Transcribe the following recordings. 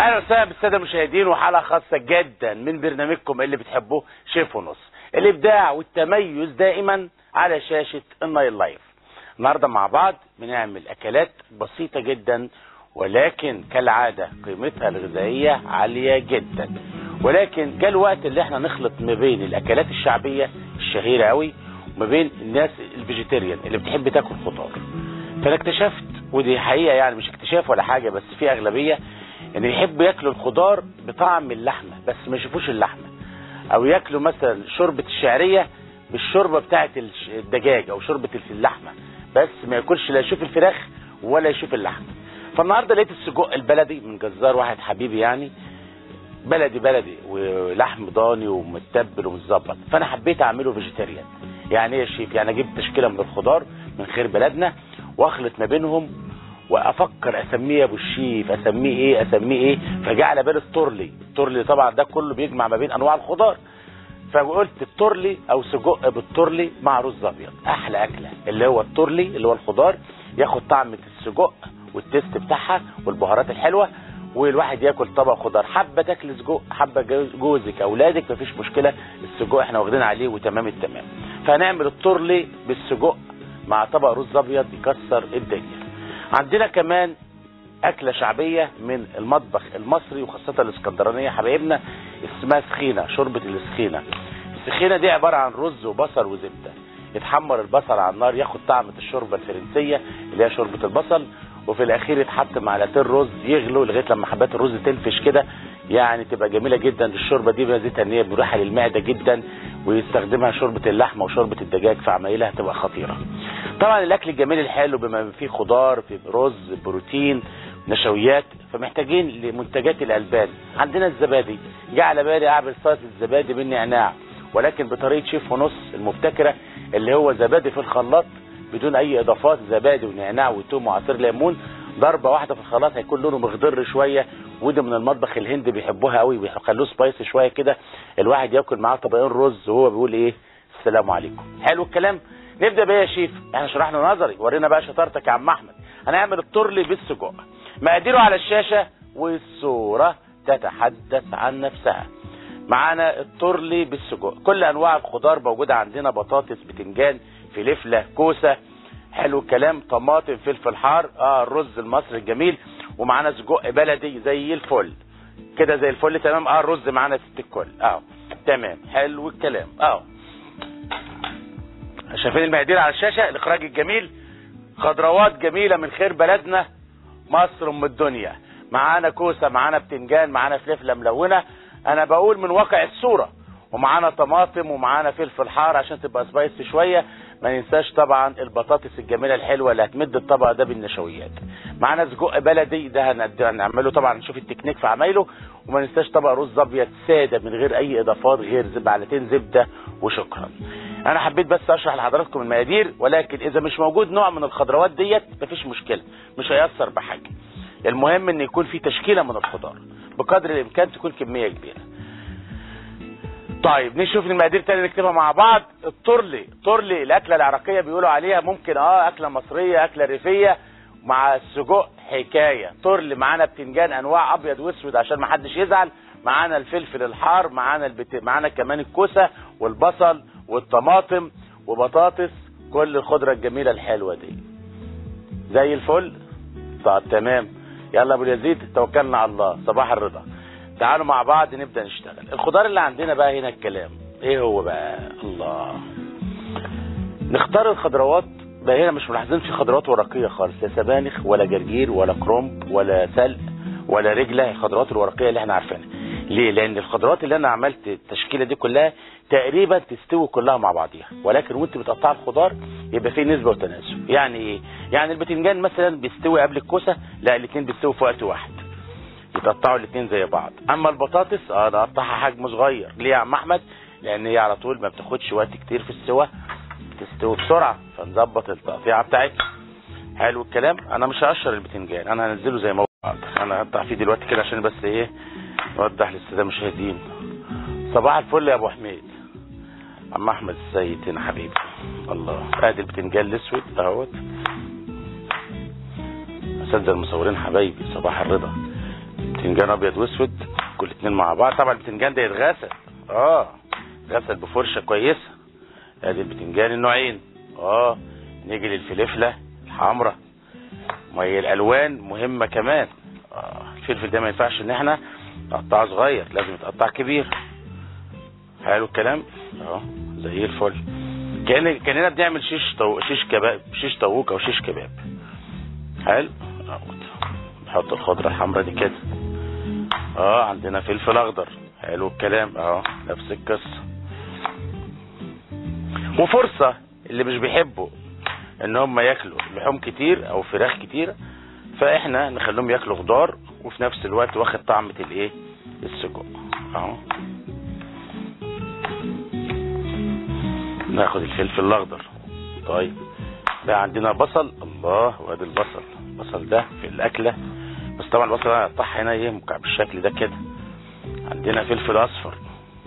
اهلا وسهلا بالساده المشاهدين وحلقه خاصه جدا من برنامجكم اللي بتحبوه شيف ونص الابداع والتميز دائما على شاشه النايل لايف النهارده مع بعض بنعمل اكلات بسيطه جدا ولكن كالعاده قيمتها الغذائيه عاليه جدا ولكن جاء الوقت اللي احنا نخلط ما بين الاكلات الشعبيه الشهيره قوي وما بين الناس الفيجيتيريان اللي بتحب تاكل خضار فانا اكتشفت ودي حقيقه يعني مش اكتشاف ولا حاجه بس في اغلبيه ان يحبوا ياكلوا الخضار بطعم اللحمه بس ما يشوفوش اللحمه او ياكلوا مثلا شوربه الشعريه بالشوربه بتاعه الش- الدجاج او شوربه اللحمه بس ما ياكلش لا يشوف الفراخ ولا يشوف اللحمه فالنهارده لقيت السجق البلدي من جزار واحد حبيبي يعني بلدي بلدي ولحم ضاني ومتبل ومتظبط فانا حبيت اعمله فيجيتيريان يعني ايه يا شيف يعني اجيب تشكيله من الخضار من خير بلدنا واخلط ما بينهم وافكر اسميه يا ابو الشيف اسميه ايه اسميه ايه فجاء على بالي التورلي التورلي طبعا ده كله بيجمع ما بين انواع الخضار فقلت التورلي او سجق بالتورلي مع رز ابيض احلى اكله اللي هو التورلي اللي هو الخضار ياخد طعم السجق والتيست بتاعها والبهارات الحلوه والواحد ياكل طبق خضار حبه تاكل سجق حبه جوز- جوزك اولادك مفيش مشكله السجق احنا واخدين عليه وتمام التمام فهنعمل التورلي بالسجق مع طبق رز ابيض يكسر الدنيا عندنا كمان أكلة شعبية من المطبخ المصري وخاصة الإسكندرانية حبايبنا اسمها سخينة شوربة السخينة السخينة دي عبارة عن رز وبصل وزبدة يتحمر البصل على النار ياخد طعمة الشوربة الفرنسية اللي هي شوربة البصل وفي الأخير يتحط معلقتين رز يغلوا لغاية لما حبات الرز تنفش كده يعني تبقى جميلة جدا الشوربة دي ميزتها إن هي مريحة للمعدة جدا ويستخدمها شوربة اللحمة وشوربة الدجاج في عمايلها هتبقى خطيرة طبعا الأكل الجميل الحلو بما فيه خضار فيه رز بروتين نشويات فمحتاجين لمنتجات الالبان عندنا الزبادي جه على بالي اعمل سلطه الزبادي بالنعناع ولكن بطريقه شيف ونص المبتكره اللي هو زبادي في الخلاط بدون اي اضافات زبادي ونعناع وتوم وعصير ليمون ضربه واحده في الخلاط هيكون لونه مخضر شويه وده من المطبخ الهندي بيحبوها قوي بيخلوه سبايسي شويه كده الواحد ياكل معاه طبقين رز وهو بيقول ايه السلام عليكم حلو الكلام نبدا بقى يا شيف احنا شرحنا نظري ورينا بقى شطارتك يا عم احمد هنعمل الترلي بالسجق مقاديره على الشاشه والصوره تتحدث عن نفسها معانا الترلي بالسجق كل انواع الخضار موجوده عندنا بطاطس بتنجان فلفله كوسه حلو الكلام طماطم فلفل حار اه الرز المصري الجميل ومعانا سجق بلدي زي الفل كده زي الفل تمام اه الرز معانا ست الكل اه تمام حلو الكلام اه شايفين المقادير على الشاشه الاخراج الجميل خضروات جميله من خير بلدنا مصر ام الدنيا معانا كوسه معانا بتنجان معانا فلفله ملونه انا بقول من واقع الصوره ومعانا طماطم ومعانا فلفل حار عشان تبقى سبايسي شويه ما ننساش طبعا البطاطس الجميله الحلوه اللي هتمد الطبق ده بالنشويات معانا سجق بلدي ده هند- هنعمله طبعا نشوف التكنيك في عمايله وما ننساش طبق رز ابيض ساده من غير اي اضافات غير زب- معلقتين زبده وشكرا انا حبيت بس اشرح لحضراتكم المقادير ولكن اذا مش موجود نوع من الخضروات ديت مفيش مشكله مش هيأثر بحاجه المهم ان يكون في تشكيله من الخضار بقدر الامكان تكون كميه كبيره طيب نشوف المقادير تاني نكتبها مع بعض الترلي الترلي الاكله العراقيه بيقولوا عليها ممكن اه اكله مصريه اكله ريفيه مع السجق حكايه ترلي معانا بتنجان انواع ابيض واسود عشان ما حدش يزعل معانا الفلفل الحار معانا البت... معانا كمان الكوسه والبصل والطماطم وبطاطس كل الخضره الجميله الحلوه دي زي الفل طب تمام يلا يا ابو اليزيد توكلنا على الله صباح الرضا تعالوا مع بعض نبدا نشتغل الخضار اللي عندنا بقى هنا الكلام ايه هو بقى الله نختار الخضروات بقى هنا مش ملاحظين في خضروات ورقيه خالص لا سبانخ ولا جرجير ولا كرنب ولا سلق ولا رجله الخضروات الورقيه اللي احنا عارفينها ليه لان الخضروات اللي انا عملت التشكيله دي كلها تقريبا تستوي كلها مع بعضيها ولكن وانت بتقطع الخضار يبقى في نسبه وتناسب يعني ايه يعني البتنجان مثلا بيستوي قبل الكوسه لا الاثنين بيستووا في وقت واحد يتقطعوا الاثنين زي بعض اما البطاطس اه انا اقطعها حجم صغير ليه يا عم احمد لان هي على طول ما بتاخدش وقت كتير في السوا بتستوي بسرعه فنظبط التقطيعه بتاعتها حلو الكلام انا مش هقشر البتنجان انا هنزله زي ما هو انا هقطع فيه دلوقتي كده عشان بس ايه نوضح للساده المشاهدين صباح الفل يا ابو حميد عم احمد السيد هنا حبيبي الله ادي البتنجان الاسود اهوت اساتذه المصورين حبايبي صباح الرضا بتنجان ابيض واسود كل اتنين مع بعض طبعا البتنجان ده يتغسل اه يتغسل بفرشه كويسه ادي البتنجان النوعين اه نيجي للفلفله الحمراء ما هي الالوان مهمه كمان آه. الفلفل ده ما ينفعش ان احنا نقطعه صغير لازم يتقطع كبير حلو الكلام اه زي الفل كان كاننا بنعمل شيش طو... شيش كباب شيش طاووق او شيش كباب حلو أهو. نحط الخضره الحمراء دي كده اه عندنا فلفل اخضر حلو الكلام اه نفس القصه وفرصه اللي مش بيحبوا ان هم ياكلوا لحوم كتير او فراخ كتير فاحنا نخليهم ياكلوا خضار وفي نفس الوقت واخد طعمة الايه السجق اهو ناخد الفلفل الاخضر طيب بقى عندنا بصل الله وادي البصل البصل ده في الاكله بس طبعا البصل انا هقطعها هنا ايه مكعب بالشكل ده كده عندنا فلفل اصفر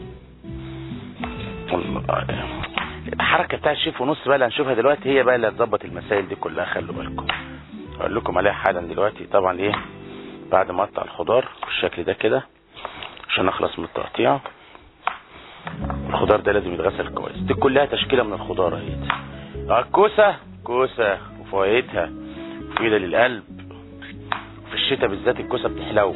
الحركه بتاع الشيف ونص بقى اللي هنشوفها دلوقتي هي بقى اللي هتظبط المسائل دي كلها خلوا بالكم اقول لكم عليها حالا دلوقتي طبعا ايه بعد ما اقطع الخضار بالشكل ده كده عشان اخلص من التقطيع الخضار ده لازم يتغسل كويس دي كلها تشكيله من الخضار اهي اه الكوسه كوسه وفوائدها مفيده للقلب في الشتاء بالذات الكوسه بتحلو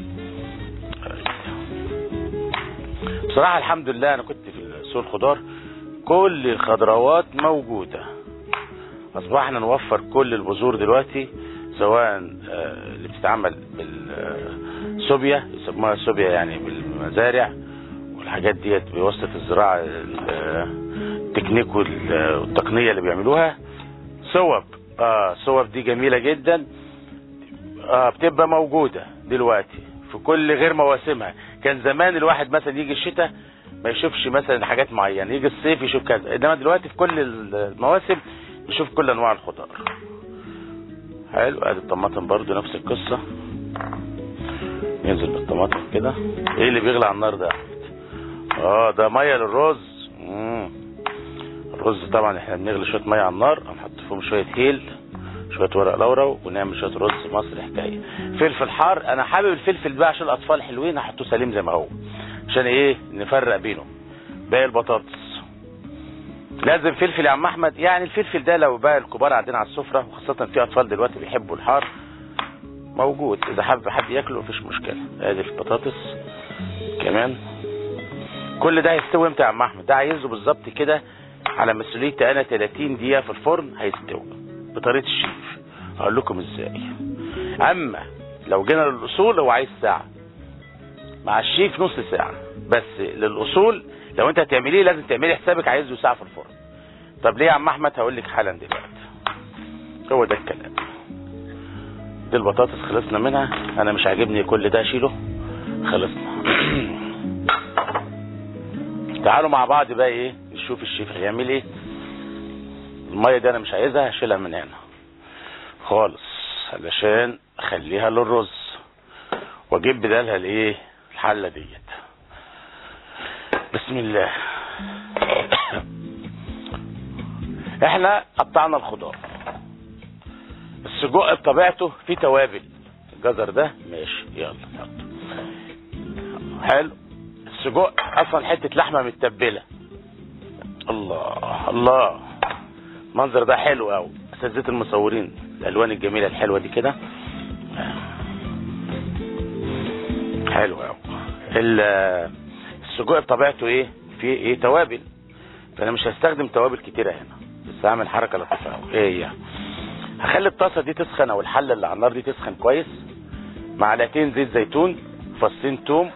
بصراحه الحمد لله انا كنت في سوق الخضار كل الخضروات موجوده اصبحنا نوفر كل البذور دلوقتي سواء آه، اللي بتتعمل بالسوبيا يسموها سوبيا يعني بالمزارع والحاجات ديت بواسطه الزراعه ال- التكنيك وال- والتقنيه اللي بيعملوها صوب اه صوب دي جميله جدا اه بتبقى موجوده دلوقتي في كل غير مواسمها كان زمان الواحد مثلا يجي الشتاء ما يشوفش مثلا حاجات معينه يجي الصيف يشوف كذا انما دلوقتي في كل المواسم يشوف كل انواع الخضار حلو ادي الطماطم برضو نفس القصه ينزل بالطماطم كده ايه اللي بيغلى على النار ده يا احمد اه ده ميه للرز مم. الرز طبعا احنا بنغلي شويه ميه على النار هنحط فيهم شويه هيل شويه ورق لورا ونعمل شويه رز مصري حكايه فلفل حار انا حابب الفلفل بقى عشان الاطفال حلوين هحطه سليم زي ما هو عشان ايه نفرق بينهم باقي البطاطس لازم فلفل يا عم احمد يعني الفلفل ده لو بقى الكبار عندنا على السفره وخاصه في اطفال دلوقتي بيحبوا الحار موجود اذا حب حد ياكله مفيش مشكله ادي البطاطس كمان كل ده هيستوي امتى يا عم احمد ده عايزه بالظبط كده على مسؤوليتي انا 30 دقيقه في الفرن هيستوي بطريقه الشيف هقول لكم ازاي اما لو جينا للاصول هو عايز ساعه مع الشيف نص ساعه بس للاصول لو انت هتعمليه لازم تعملي حسابك عايزه ساعه في الفرن طب ليه يا عم احمد هقول لك حالا دلوقتي هو ده الكلام دي البطاطس خلصنا منها انا مش عاجبني كل ده اشيله خلصنا تعالوا مع بعض بقى ايه نشوف الشيف هيعمل ايه الميه دي انا مش عايزها هشيلها من هنا خالص علشان اخليها للرز واجيب بدالها الايه الحله ديت بسم الله احنا قطعنا الخضار السجق بطبيعته فيه توابل الجزر ده ماشي يلا حطه حلو السجق اصلا حته لحمه متبله الله الله المنظر ده حلو قوي اساتذه المصورين الالوان الجميله الحلوه دي كده حلو قوي السجق بطبيعته ايه فيه ايه توابل فانا مش هستخدم توابل كتيره هنا بس هعمل حركه لطيفه قوي ايه هي هخلي الطاسه دي تسخن او الحله اللي على النار دي تسخن كويس معلقتين زيت زيتون فصين توم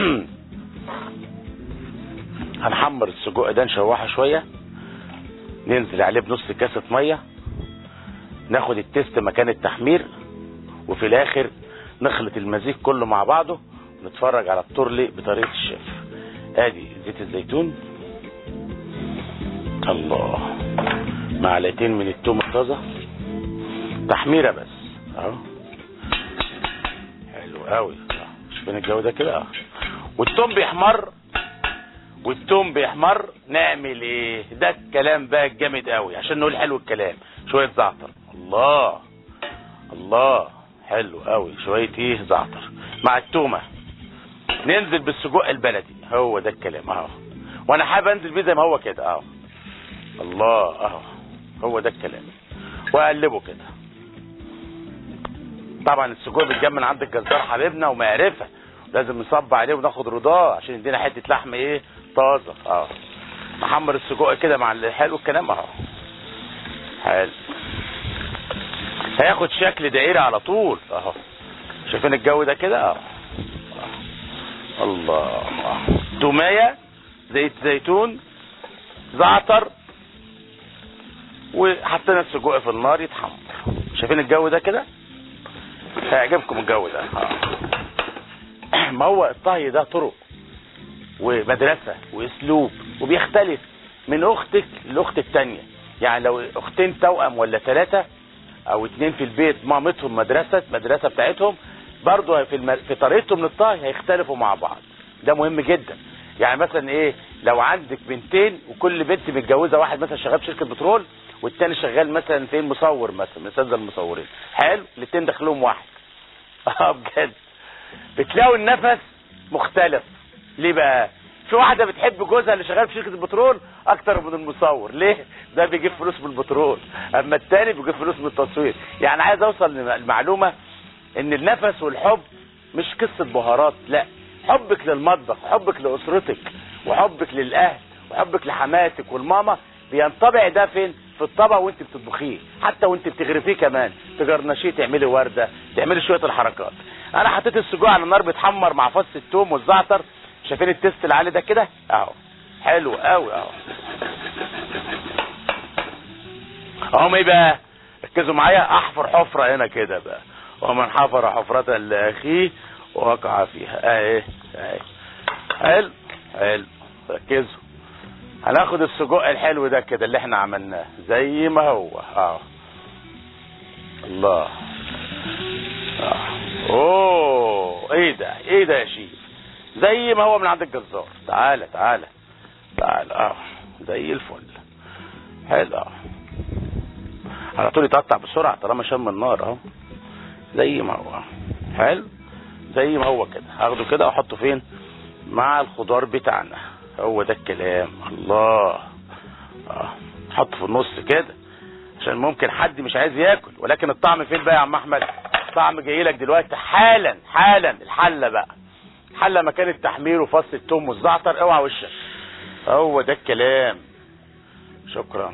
هنحمر السجق ده نشوحه شويه ننزل عليه بنص كاسه ميه ناخد التست مكان التحمير وفي الاخر نخلط المزيج كله مع بعضه ونتفرج على التورلي بطريقه الشيف ادي زيت الزيتون الله معلقتين من التوم الطازه تحميره بس اهو حلو قوي شوفين الجو ده كده اه والتوم بيحمر والتوم بيحمر نعمل ايه ده الكلام بقى الجامد قوي عشان نقول حلو الكلام شويه زعتر الله الله حلو قوي شويه ايه زعتر مع التومه ننزل بالسجق البلدي هو ده الكلام اهو وانا حابب انزل بيه زي ما هو كده اهو الله اهو هو ده الكلام واقلبه كده طبعا السجق بيتجمع من عند الجزار حبيبنا ومعرفه لازم نصب عليه وناخد رضاه عشان يدينا حته لحم ايه طازه اه نحمر السجق كده مع الحلو الكلام اهو حلو هياخد شكل دائري على طول اهو شايفين الجو ده كده اهو الله تومية زيت زيتون زعتر وحطينا السجق في النار يتحمر شايفين الجو ده كده هيعجبكم الجو ده آه. ما هو الطهي ده طرق ومدرسة واسلوب وبيختلف من اختك لاخت التانية يعني لو اختين توأم ولا ثلاثة او اتنين في البيت مامتهم مدرسة مدرسة بتاعتهم برضه في, الم... في طريقتهم للطهي هيختلفوا مع بعض ده مهم جدا يعني مثلا ايه لو عندك بنتين وكل بنت متجوزه واحد مثلا شغال في شركه بترول والتاني شغال مثلا فين مصور مثلا من المصورين حلو الاثنين دخلهم واحد اه بجد بتلاقوا النفس مختلف ليه بقى في واحده بتحب جوزها اللي شغال في شركه البترول اكتر من المصور ليه ده بيجيب فلوس من البترول اما التاني بيجيب فلوس من التصوير يعني عايز اوصل للمعلومه ان النفس والحب مش قصه بهارات لا حبك للمطبخ حبك لاسرتك وحبك للاهل وحبك لحماتك والماما بينطبع ده فين في الطبق وانت بتطبخيه حتى وانت بتغرفيه كمان تجرنشيه تعملي ورده تعملي شويه الحركات انا حطيت السجق على النار بيتحمر مع فص الثوم والزعتر شايفين التست اللي عليه ده كده اهو حلو قوي اهو اهو ايه بقى ركزوا معايا احفر حفره هنا كده بقى ومن حفر حفرة لاخيه وقع فيها اهي اهي حلو حلو ركزوا هناخد السجق الحلو ده كده اللي احنا عملناه زي ما هو اه الله اه اوه ايه ده ايه ده يا شيف زي ما هو من عند الجزار تعالى تعالى تعالى اه زي الفل حلو اه على طول يتقطع بسرعه طالما شم النار اهو زي ما هو حلو زي ما هو كده هاخده كده واحطه فين مع الخضار بتاعنا هو ده الكلام الله اه حطه في النص كده عشان ممكن حد مش عايز ياكل ولكن الطعم فين بقى يا عم احمد الطعم جاي لك دلوقتي حالا حالا الحله بقى الحله مكان التحمير وفص الثوم والزعتر اوعى وشك هو ده الكلام شكرا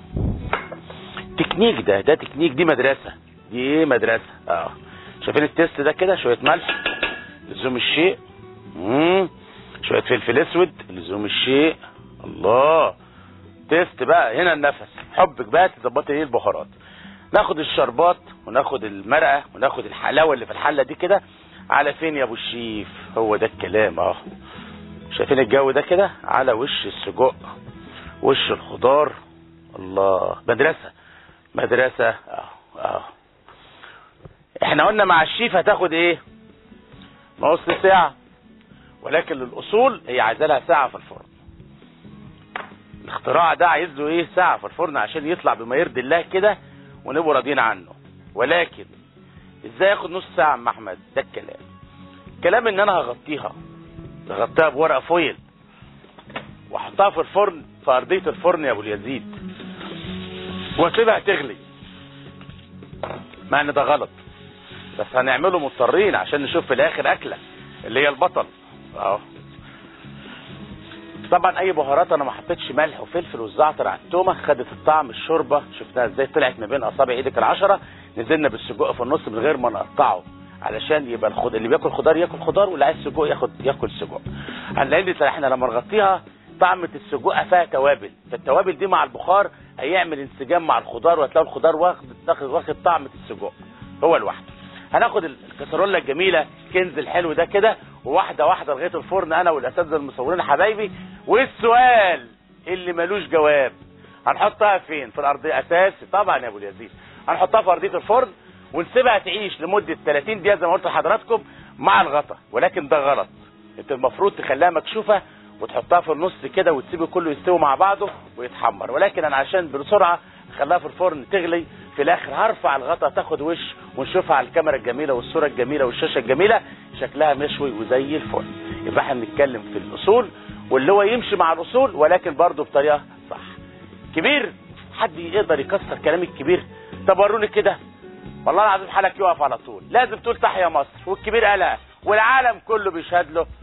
تكنيك ده ده تكنيك دي مدرسه دي ايه مدرسه اه شايفين التيست ده كده شويه ملح لزوم الشيء مم. شويه فلفل اسود لزوم الشيء الله تيست بقى هنا النفس حبك بقى تظبطي ايه البهارات ناخد الشربات وناخد المرقه وناخد الحلاوه اللي في الحله دي كده على فين يا ابو الشيف هو ده الكلام اهو شايفين الجو ده كده على وش السجق وش الخضار الله مدرسه مدرسه اه اه احنا قلنا مع الشيف هتاخد ايه نص ساعة ولكن للاصول هي عايزه لها ساعة في الفرن الاختراع ده عايز له ايه ساعة في الفرن عشان يطلع بما يرضي الله كده ونبقوا راضيين عنه ولكن ازاي ياخد نص ساعة عم احمد ده الكلام كلام ان انا هغطيها هغطيها بورقة فويل واحطها في الفرن في ارضية الفرن يا ابو اليزيد واسيبها تغلي مع ان ده غلط بس هنعمله مضطرين عشان نشوف في الاخر اكله اللي هي البطل اهو طبعا اي بهارات انا ما حطيتش ملح وفلفل والزعتر على التومه خدت الطعم الشوربه شفتها ازاي طلعت ما بين اصابع ايدك العشره نزلنا بالسجق في النص من غير ما نقطعه علشان يبقى الخض... اللي بياكل خضار ياكل خضار واللي عايز سجق ياخد ياكل سجق هنلاقي احنا لما نغطيها طعمة السجق فيها توابل فالتوابل دي مع البخار هيعمل انسجام مع الخضار وهتلاقوا الخضار واخد واخد طعمة السجق هو لوحده هناخد الكسرولة الجميلة كنز الحلو ده كده وواحدة واحدة لغاية الفرن انا والاساتذة المصورين حبايبي والسؤال اللي ملوش جواب هنحطها فين في الارضية اساسي طبعا يا ابو اليزيد هنحطها في ارضية الفرن ونسيبها تعيش لمدة 30 دقيقة زي ما قلت لحضراتكم مع الغطا ولكن ده غلط انت المفروض تخليها مكشوفة وتحطها في النص كده وتسيبه كله يستوي مع بعضه ويتحمر ولكن انا عشان بسرعة اخليها في الفرن تغلي في الاخر هرفع الغطا تاخد وش ونشوفها على الكاميرا الجميله والصوره الجميله والشاشه الجميله شكلها مشوي وزي الفل يبقى احنا بنتكلم في الاصول واللي هو يمشي مع الاصول ولكن برضه بطريقه صح كبير حد يقدر يكسر كلام الكبير طب وروني كده والله العظيم حالك يقف على طول لازم تقول تحيا مصر والكبير قالها والعالم كله بيشهد له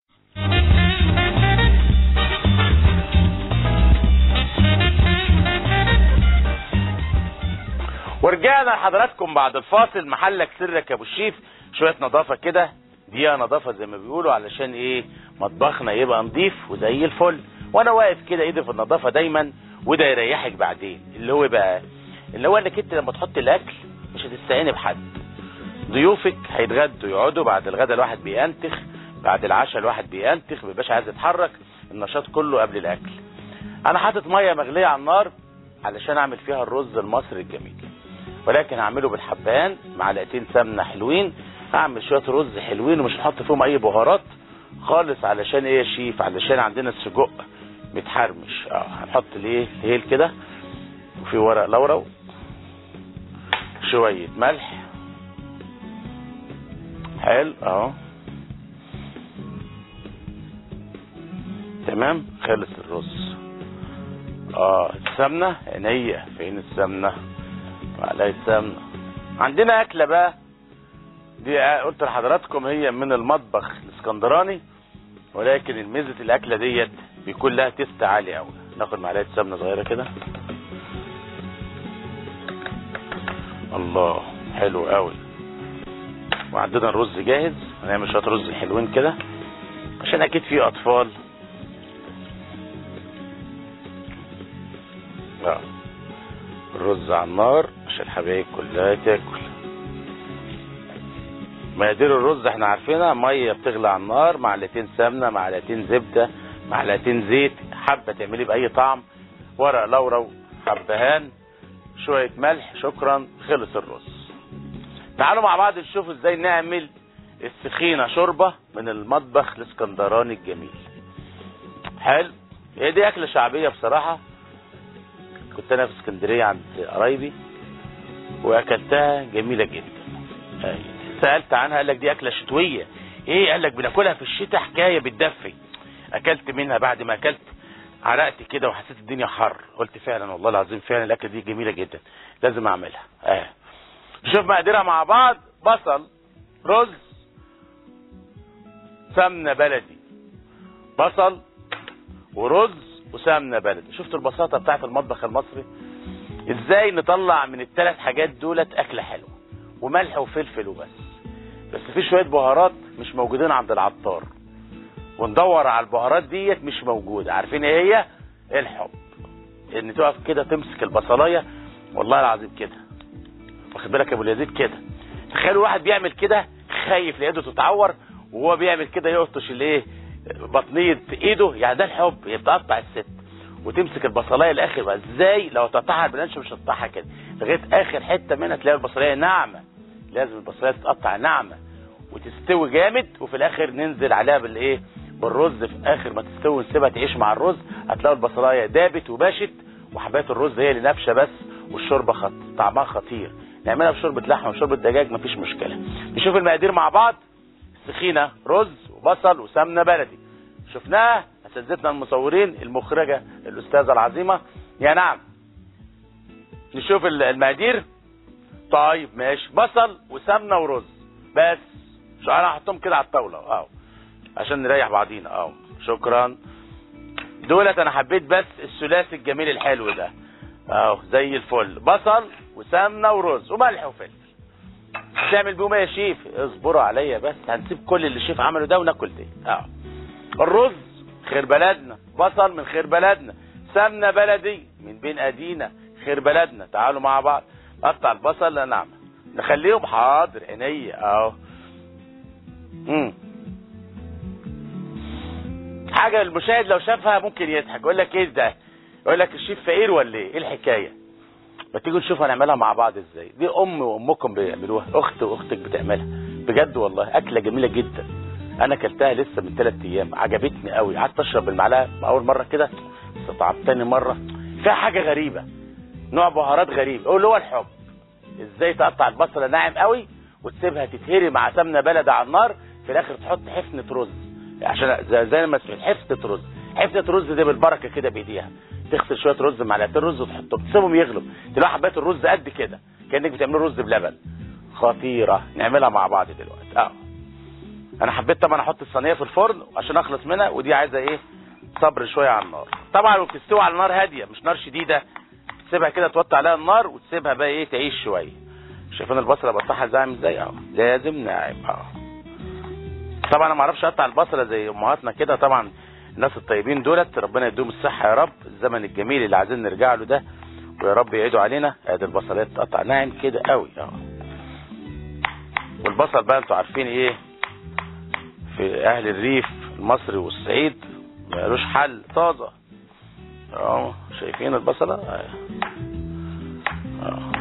ورجعنا لحضراتكم بعد الفاصل محلك سرك يا ابو الشيف شويه نظافه كده دقيقه نظافه زي ما بيقولوا علشان ايه مطبخنا يبقى نظيف وزي الفل وانا واقف كده ايدي في النظافه دايما وده يريحك بعدين اللي هو بقى اللي هو انك انت لما تحط الاكل مش هتستعيني بحد ضيوفك هيتغدوا يقعدوا بعد الغدا الواحد بينتخ بعد العشاء الواحد بينتخ مبيبقاش عايز يتحرك النشاط كله قبل الاكل انا حاطط ميه مغليه على النار علشان اعمل فيها الرز المصري الجميل ولكن هعمله بالحبان معلقتين سمنه حلوين هعمل شويه رز حلوين ومش هحط فيهم اي بهارات خالص علشان ايه يا شيف علشان عندنا السجق متحرمش اه هنحط ليه هيل كده وفي ورق لورا شويه ملح حلو اهو تمام خلص الرز اه السمنه عينيا فين السمنه معلقه سمنه عندنا اكله بقى دي قلت لحضراتكم هي من المطبخ الاسكندراني ولكن ميزه الاكله ديت بيكون لها تيست عالي قوي ناخد معلقه سمنه صغيره كده الله حلو قوي وعندنا الرز جاهز هنعمل شويه رز حلوين كده عشان اكيد في اطفال اه الرز على النار عشان الحبايب كلها تاكل مقادير الرز احنا عارفينها ميه بتغلي على النار معلقتين سمنه معلقتين زبده معلقتين زيت حبه تعملي باي طعم ورق لورا حبهان شويه ملح شكرا خلص الرز تعالوا مع بعض نشوف ازاي نعمل السخينه شوربه من المطبخ الاسكندراني الجميل حلو هي دي اكله شعبيه بصراحه كنت انا في اسكندريه عند قرايبي واكلتها جميله جدا أي. سالت عنها قال لك دي اكله شتويه ايه قال لك بناكلها في الشتاء حكايه بتدفي اكلت منها بعد ما اكلت عرقت كده وحسيت الدنيا حر قلت فعلا والله العظيم فعلا الاكله دي جميله جدا لازم اعملها اه نشوف مقاديرها مع بعض بصل رز سمنه بلدي بصل ورز وسمنه بلدي شفتوا البساطه بتاعت المطبخ المصري ازاي نطلع من الثلاث حاجات دولت اكله حلوه وملح وفلفل وبس بس في شويه بهارات مش موجودين عند العطار وندور على البهارات ديت مش موجوده عارفين ايه هي الحب ان تقف كده تمسك البصلايه والله العظيم كده واخد بالك يا ابو اليزيد كده تخيلوا واحد بيعمل كده خايف لايده تتعور وهو بيعمل كده يلطش الايه بطنيه ايده يعني ده الحب هي بتقطع الست وتمسك البصلايه لاخر بقى ازاي لو تقطعها بالقنش مش هتقطعها كده لغايه اخر حته منها تلاقي البصلايه ناعمه لازم البصلايه تتقطع ناعمه وتستوي جامد وفي الاخر ننزل عليها بالايه بالرز في اخر ما تستوي ونسيبها تعيش مع الرز هتلاقوا البصلايه دابت وباشت وحبات الرز هي اللي نافشه بس والشوربه خط طعمها خطير نعملها بشوربه لحمه وشوربه دجاج مفيش مشكله نشوف المقادير مع بعض سخينه رز وبصل وسمنه بلدي شفناها اساتذتنا المصورين المخرجه الاستاذه العظيمه يا نعم نشوف المقادير طيب ماشي بصل وسمنه ورز بس شو انا هحطهم كده على الطاوله اهو عشان نريح بعضينا اهو شكرا دولت انا حبيت بس الثلاثي الجميل الحلو ده اهو زي الفل بصل وسمنه ورز وملح وفلفل تعمل بيهم ايه يا شيف اصبروا عليا بس هنسيب كل اللي الشيف عمله ده وناكل ده اهو الرز خير بلدنا بصل من خير بلدنا سمنه بلدي من بين ادينا خير بلدنا تعالوا مع بعض قطع البصل لا نعمل نخليهم حاضر عينيا اهو امم حاجه المشاهد لو شافها ممكن يضحك يقول لك ايه ده يقول لك الشيف فقير ولا ايه ايه الحكايه ما تيجوا نشوف هنعملها مع بعض ازاي دي ام وامكم بيعملوها اخت واختك بتعملها بجد والله اكله جميله جدا انا اكلتها لسه من ثلاث ايام عجبتني قوي قعدت اشرب بالمعلقه اول مره كده استطعمت تاني مره فيها حاجه غريبه نوع بهارات غريب اللي هو الحب ازاي تقطع البصله ناعم قوي وتسيبها تتهري مع سمنه بلدي على النار في الاخر تحط حفنه رز عشان زي, زي ما تقول حفنه رز حفنه رز دي بالبركه كده بايديها تغسل شويه رز معلقتين رز وتحطهم تسيبهم يغلوا تلاقي حبات الرز قد كده كانك بتعمل رز بلبن خطيره نعملها مع بعض دلوقتي اه انا حبيت طبعا احط الصينيه في الفرن عشان اخلص منها ودي عايزه ايه صبر شويه على النار طبعا وبتستوي على نار هاديه مش نار شديده تسيبها كده توطي عليها النار وتسيبها بقى ايه تعيش شويه شايفين البصله بقطعها ازاي عامل ازاي اه لازم ناعم اه طبعا انا ما اعرفش اقطع البصله زي امهاتنا كده طبعا الناس الطيبين دولت ربنا يديهم الصحه يا رب الزمن الجميل اللي عايزين نرجع له ده ويا رب يعيدوا علينا ادي البصلات تقطع ناعم كده قوي اه والبصل بقى انتوا عارفين ايه في اهل الريف المصري والصعيد مالوش حل طازه اه شايفين البصله اه اه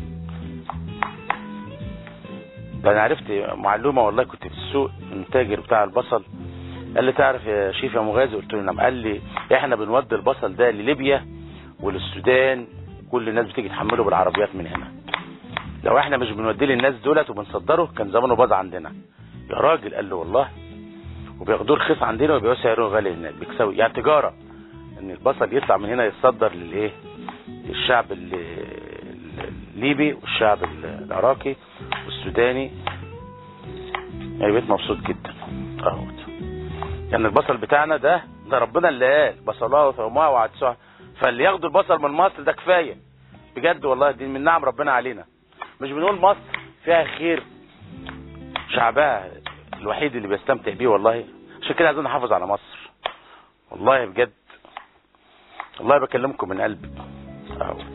ده انا عرفت معلومه والله كنت في السوق من تاجر بتاع البصل قال لي تعرف يا شيف يا مغازي قلت له نعم قال لي احنا بنودي البصل ده لليبيا وللسودان كل الناس بتيجي تحمله بالعربيات من هنا لو احنا مش بنوديه للناس دولت وبنصدره كان زمانه باظ عندنا يا راجل قال له والله وبياخدوه رخيص عندنا وبيبيعوه سعره غالي هناك بيكسبوا يعني تجاره ان البصل يطلع من هنا يتصدر للايه للشعب الليبي والشعب العراقي والسوداني يعني بقيت مبسوط جدا اهوت يعني البصل بتاعنا ده ده ربنا اللي قال بصلاه وثومها وعدسها فاللي ياخدوا البصل من مصر ده كفايه بجد والله دي من نعم ربنا علينا مش بنقول مصر فيها خير شعبها الوحيد اللي بيستمتع بيه والله عشان كده عايزين نحافظ على مصر والله بجد والله بكلمكم من قلبي اهوت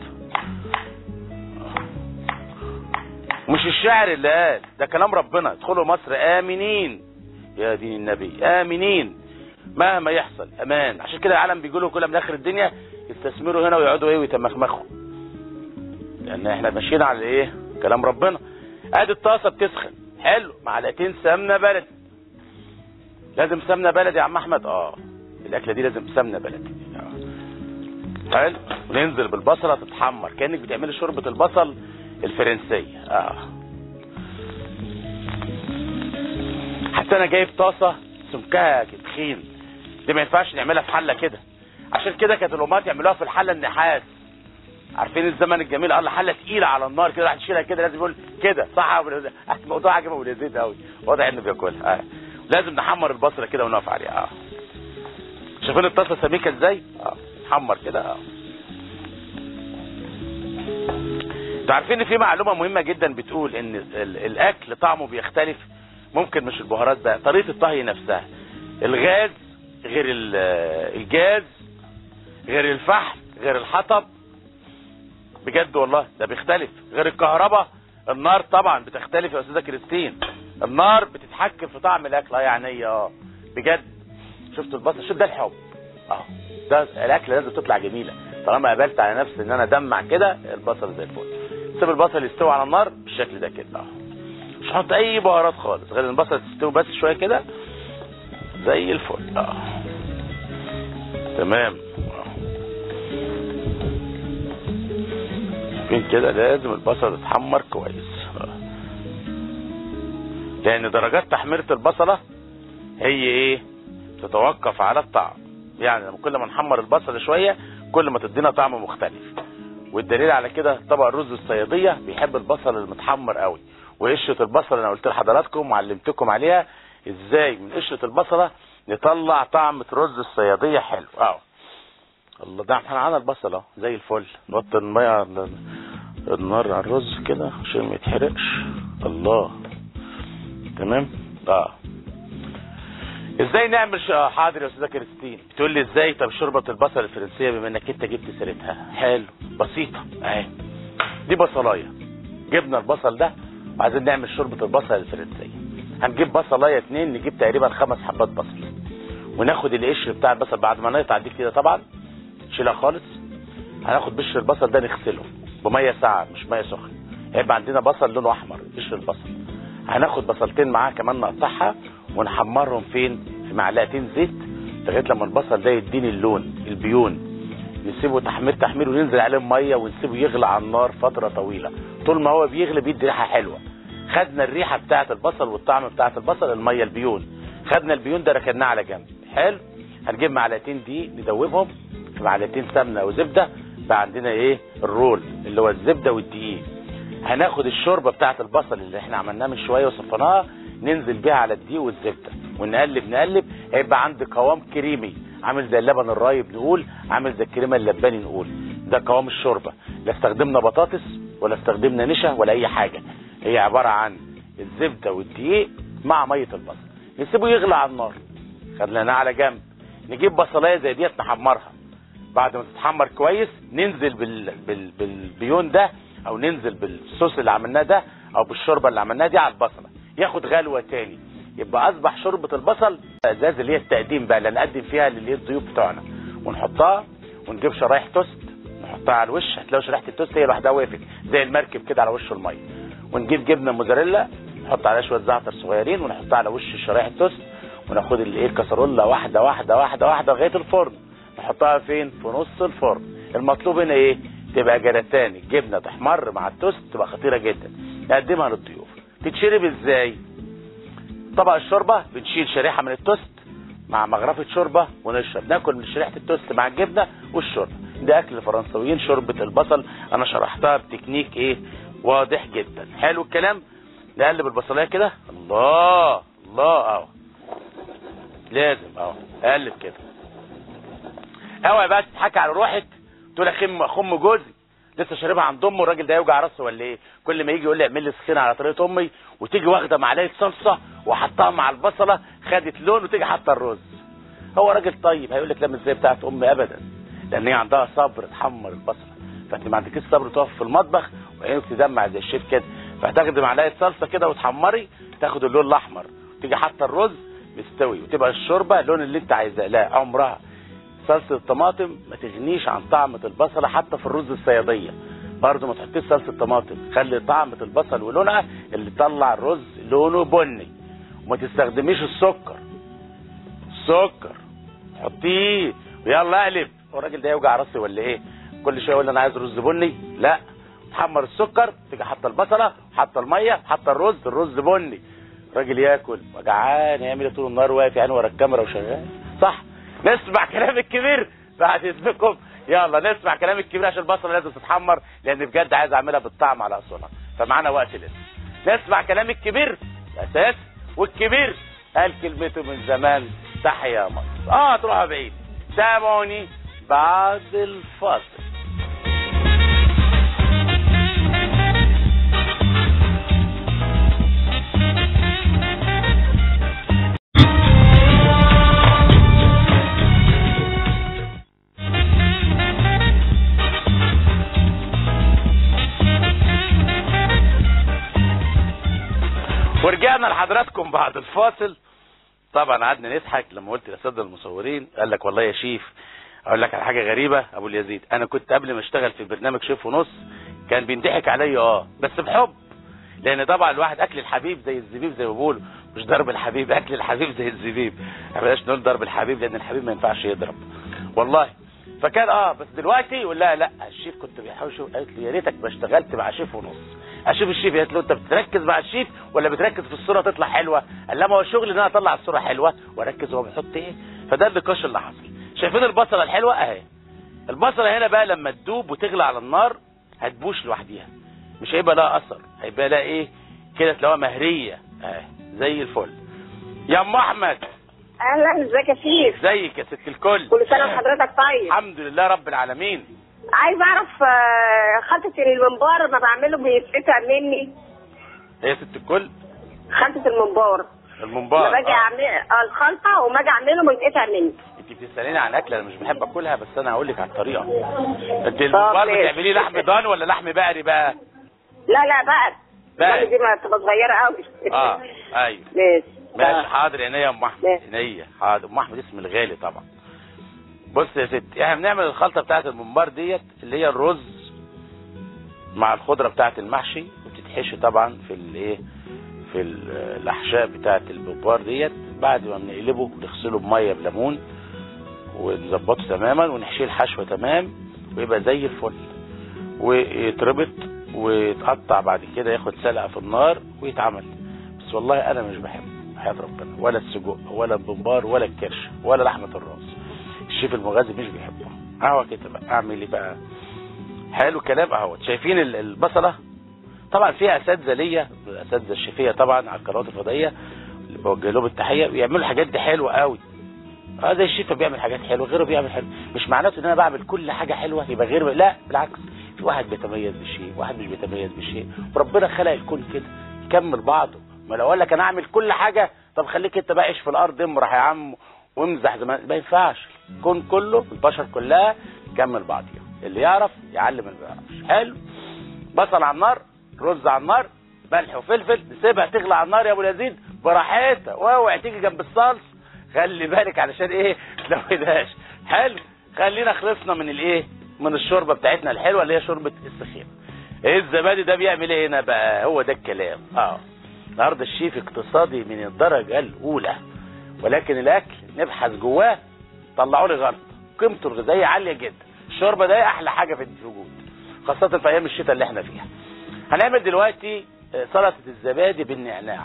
مش الشاعر اللي قال ده كلام ربنا ادخلوا مصر امنين يا دين النبي امنين مهما يحصل امان عشان كده العالم بيقولوا كل من اخر الدنيا يستثمروا هنا ويقعدوا ايه ويتمخمخوا لان احنا ماشيين على ايه كلام ربنا ادي الطاسه بتسخن حلو معلقتين سمنه بلدي لازم سمنه بلدي يا عم احمد اه الاكله دي لازم سمنه بلدي حلو وننزل بالبصله تتحمر كانك بتعملي شوربه البصل الفرنسيه اه حتى انا جايب طاسه سمكها تخين دي ما ينفعش نعملها في حله كده عشان كده كانت الامهات يعملوها في الحله النحاس عارفين الزمن الجميل قال حله تقيله على النار كده واحد يشيلها كده لازم يقول كده صح الموضوع عجب ابو يزيد قوي واضح انه بياكلها آه. لازم نحمر البصله كده ونقف عليها اه شايفين الطاسه سميكه ازاي اه نحمر كده اه انتوا عارفين ان في معلومه مهمه جدا بتقول ان الاكل طعمه بيختلف ممكن مش البهارات بقى طريقه الطهي نفسها الغاز غير الجاز غير الفحم غير الحطب بجد والله ده بيختلف غير الكهرباء النار طبعا بتختلف يا استاذه كريستين النار بتتحكم في طعم الاكل اه يعني اه بجد شفت البصل شوف ده الحب اه ده الاكل لازم تطلع جميله طالما قبلت على نفسي ان انا ادمع كده البصل زي الفل سيب البصل يستوي على النار بالشكل ده كده اه مش هحط اي بهارات خالص غير البصل تستوي بس شويه كده زي الفل اه تمام فين كده لازم البصل يتحمر كويس لان درجات تحميرة البصلة هي ايه تتوقف على الطعم يعني لما كل ما نحمر البصل شوية كل ما تدينا طعم مختلف والدليل على كده طبق الرز الصيادية بيحب البصل المتحمر قوي وقشرة البصل انا قلت لحضراتكم وعلمتكم عليها ازاي من قشرة البصلة نطلع طعم رز الصيادية حلو اهو الله ده احنا معانا البصل اهو زي الفل نوطي المية على النار على الرز كده عشان ما يتحرقش الله تمام اه ازاي نعمل ش... حاضر يا استاذه كريستين بتقول لي ازاي طب شوربه البصل الفرنسيه بما انك انت جبت سيرتها حلو بسيطه اهي دي بصلايه جبنا البصل ده وعايزين نعمل شوربه البصل الفرنسيه هنجيب بصلايه اتنين نجيب تقريبا خمس حبات بصل وناخد القشر بتاع البصل بعد ما نقطع دي كده طبعا نشيلها خالص هناخد بشر البصل ده نغسله بميه ساقعه مش ميه سخنه هيبقى عندنا بصل لونه احمر قشر البصل هناخد بصلتين معاه كمان نقطعها ونحمرهم فين في معلقتين زيت لغايه لما البصل ده يديني اللون البيون نسيبه تحمير تحمير وننزل عليه ميه ونسيبه يغلى على النار فتره طويله طول ما هو بيغلي بيدي ريحه حلوه خدنا الريحه بتاعه البصل والطعم بتاعه البصل الميه البيون خدنا البيون ده ركناه على جنب حلو هنجيب معلقتين دقيق ندوبهم في معلقتين سمنه او زبده بقى عندنا ايه الرول اللي هو الزبده والدقيق هناخد الشوربه بتاعه البصل اللي احنا عملناها من شويه وصفناها ننزل بيها على الدقيق والزبده ونقلب نقلب هيبقى عندي قوام كريمي عامل زي اللبن الرايب نقول عامل زي الكريمه اللباني نقول ده قوام الشوربه لا استخدمنا بطاطس ولا استخدمنا نشا ولا اي حاجه هي عباره عن الزبده والدقيق مع ميه البصل نسيبه يغلى على النار خليناه على جنب نجيب بصلايه زي ديت نحمرها بعد ما تتحمر كويس ننزل بال... بال... بالبيون ده او ننزل بالصوص اللي عملناه ده او بالشوربه اللي عملناها دي على البصله ياخد غلوه تاني يبقى اصبح شوربه البصل ازاز اللي هي التقديم بقى اللي نقدم فيها اللي هي الضيوف بتوعنا ونحطها ونجيب شرايح توست نحطها على الوش هتلاقوا شريحه التوست هي لوحدها وقفت زي المركب كده على وش الميه ونجيب جبنه موزاريلا نحط عليها شويه زعتر صغيرين ونحطها على وش شرايح التوست وناخد الايه الكسرولة واحده واحده واحده واحده لغايه الفرن نحطها فين في نص الفرن المطلوب هنا ايه تبقى جراتان الجبنه تحمر مع التوست تبقى خطيره جدا نقدمها للضيوف تتشرب ازاي طبق الشوربه بنشيل شريحه من التوست مع مغرفه شوربه ونشرب ناكل من شريحه التوست مع الجبنه والشوربه ده اكل الفرنساويين شوربه البصل انا شرحتها بتكنيك ايه واضح جدا حلو الكلام نقلب البصلايه كده الله الله اهو لازم اهو اقلب كده اوعي بقى تضحكي على روحك تقول يا خم خم جوزي لسه شاربها عند امه الراجل ده يوجع راسه ولا ايه كل ما يجي يقول لي اعمل لي سخينه على طريقه امي وتيجي واخده معلقه صلصه وحطها مع البصله خدت لون وتيجي حاطه الرز هو راجل طيب هيقول لك لا مش زي بتاعت امي ابدا لان هي عندها صبر تحمر البصله فانت ما عندكيش صبر تقف في المطبخ وعينك تدمع زي الشيف كده فهتاخدي معلقه صلصه كده وتحمري تاخد اللون الاحمر تيجي حاطه الرز مستوي وتبقى الشوربه اللون اللي انت عايزاه لا عمرها صلصه الطماطم ما تغنيش عن طعمه البصله حتى في الرز الصياديه برضه ما تحطيش صلصه طماطم خلي طعمه البصل ولونها اللي طلع الرز لونه بني وما تستخدميش السكر السكر حطيه ويلا اقلب هو الراجل ده يوجع راسي ولا ايه كل شويه يقول لي انا عايز رز بني لا تحمر السكر تيجي حاطه البصله حاطه الميه حاطه الرز الرز بني الراجل ياكل وجعان يعمل إيه طول النهار واقف يعني ورا الكاميرا وشغال صح نسمع كلام الكبير بعد اذنكم يلا نسمع كلام الكبير عشان البصله لازم تتحمر لان بجد عايز اعملها بالطعم على اصولها فمعانا وقت لسه نسمع كلام الكبير اساس والكبير قال كلمته من زمان تحيا مصر اه تروحوا بعيد تابعوني بعد الفاصل ورجعنا لحضراتكم بعد الفاصل طبعا قعدنا نضحك لما قلت للساده المصورين قال لك والله يا شيف اقول لك على حاجه غريبه ابو اليزيد انا كنت قبل ما اشتغل في برنامج شيف ونص كان بينضحك عليا اه بس بحب لان طبعا الواحد اكل الحبيب زي الزبيب زي ما بيقولوا مش ضرب الحبيب اكل الحبيب زي الزبيب ما بلاش نقول ضرب الحبيب لان الحبيب ما ينفعش يضرب والله فكان اه بس دلوقتي يقول لها لا الشيف كنت بيحاول يشوف قالت لي يا ريتك ما اشتغلت مع شيف ونص اشوف الشيف قالت له انت بتركز مع الشيف ولا بتركز في الصوره تطلع حلوه قال لها ما هو الشغل ان انا اطلع الصوره حلوه واركز هو بيحط ايه فده النقاش اللي حصل شايفين البصله الحلوه اهي البصله هنا بقى لما تدوب وتغلى على النار هتبوش لوحديها مش هيبقى لها اثر هيبقى لها ايه كده تلاقوها مهريه اهي زي الفل يا ام احمد اهلا ازيك يا شيف ازيك يا ست الكل كل سنه وحضرتك طيب الحمد لله رب العالمين عايز اعرف آه، خلطه الممبار ما بعمله بيتقطع مني هي ست الكل خلطه الممبار الممبار لما باجي آه. اعمل آه، الخلطه وما اجي اعمله بيتقطع مني انت بتساليني عن اكله انا مش بحب اكلها بس انا هقول لك على الطريقه انت الممبار ماشي. بتعمليه لحم ضان ولا لحم بقري بقى لا لا بقى بقى. دي ما تبقى صغيره قوي اه ايوه ماشي ماشي آه. حاضر عينيا يا ام احمد ماشي. عينيا حاضر ام احمد اسم الغالي طبعا بص يا ستي احنا بنعمل الخلطه بتاعت الممبار ديت اللي هي الرز مع الخضره بتاعت المحشي وبتتحشي طبعا في الايه في ال- الاحشاء بتاعت الممبار ديت بعد ما بنقلبه نغسله بميه بليمون ونظبطه تماما ونحشيه الحشوه تمام ويبقى زي الفل ويتربط ويتقطع بعد كده ياخد سلقه في النار ويتعمل بس والله انا مش بحبه حياة ربنا ولا السجق ولا البمبار ولا الكرش ولا لحمه الراس الشيف المغازي مش بيحبه اهو كده بقى اعمل ايه بقى حلو الكلام اهو شايفين ال- البصله طبعا فيها اساتذه ليا الاساتذه الشيفيه طبعا على القنوات الفضائيه اللي بوجه لهم التحيه بيعملوا الحاجات دي حلوه قوي اه زي الشيف بيعمل حاجات حلوه غيره بيعمل حلو مش معناته ان انا بعمل كل حاجه حلوه يبقى غير لا بالعكس في واحد بيتميز بشيء واحد مش بيتميز بشيء وربنا خلق الكون كده يكمل بعضه ما لو اقول لك انا اعمل كل حاجه طب خليك انت بقى عيش في الارض امرح يا عم وامزح زمان ما ينفعش الكون كله البشر كلها تكمل بعضيها اللي يعرف يعلم اللي ما يعرفش حلو بصل على النار رز على النار ملح وفلفل نسيبها تغلى على النار يا ابو يزيد براحتها واوعي تيجي جنب الصلص خلي بالك علشان ايه لو يدهاش حلو خلينا خلصنا من الايه من الشوربه بتاعتنا الحلوه اللي هي شوربه السخينه ايه الزبادي ده بيعمل ايه هنا بقى هو ده الكلام اه النهارده الشيف اقتصادي من الدرجه الاولى ولكن الاكل نبحث جواه طلعوا لي غلط قيمته الغذائيه عاليه جدا الشوربه ده احلى حاجه في الوجود خاصه في ايام الشتاء اللي احنا فيها هنعمل دلوقتي آه، سلطه الزبادي بالنعناع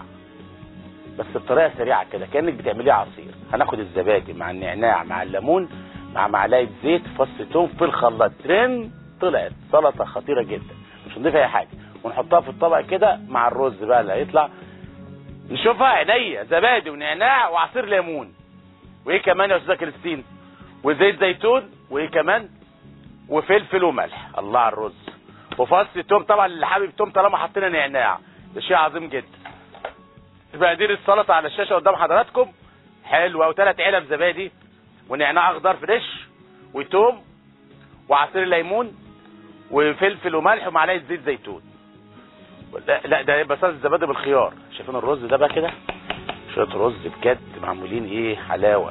بس بطريقه سريعه كده كانك بتعمليه عصير هناخد الزبادي مع النعناع مع الليمون مع معلقه زيت فص ثوم في الخلاط ترن طلعت سلطه خطيره جدا مش هنضيف اي حاجه ونحطها في الطبق كده مع الرز بقى اللي هيطلع نشوفها عينيا زبادي ونعناع وعصير ليمون وايه كمان يا استاذه كريستين وزيت زيتون وايه كمان وفلفل وملح الله على الرز وفص توم طبعا اللي حابب توم طالما حطينا نعناع ده شيء عظيم جدا مقادير السلطه على الشاشه قدام حضراتكم حلوه وثلاث علب زبادي ونعناع اخضر فريش وتوم وعصير ليمون وفلفل وملح ومعلقه زيت زيتون لا, لا ده يبقى صلصه الزبادي بالخيار شايفين الرز ده بقى كده شويه رز بجد معمولين ايه حلاوه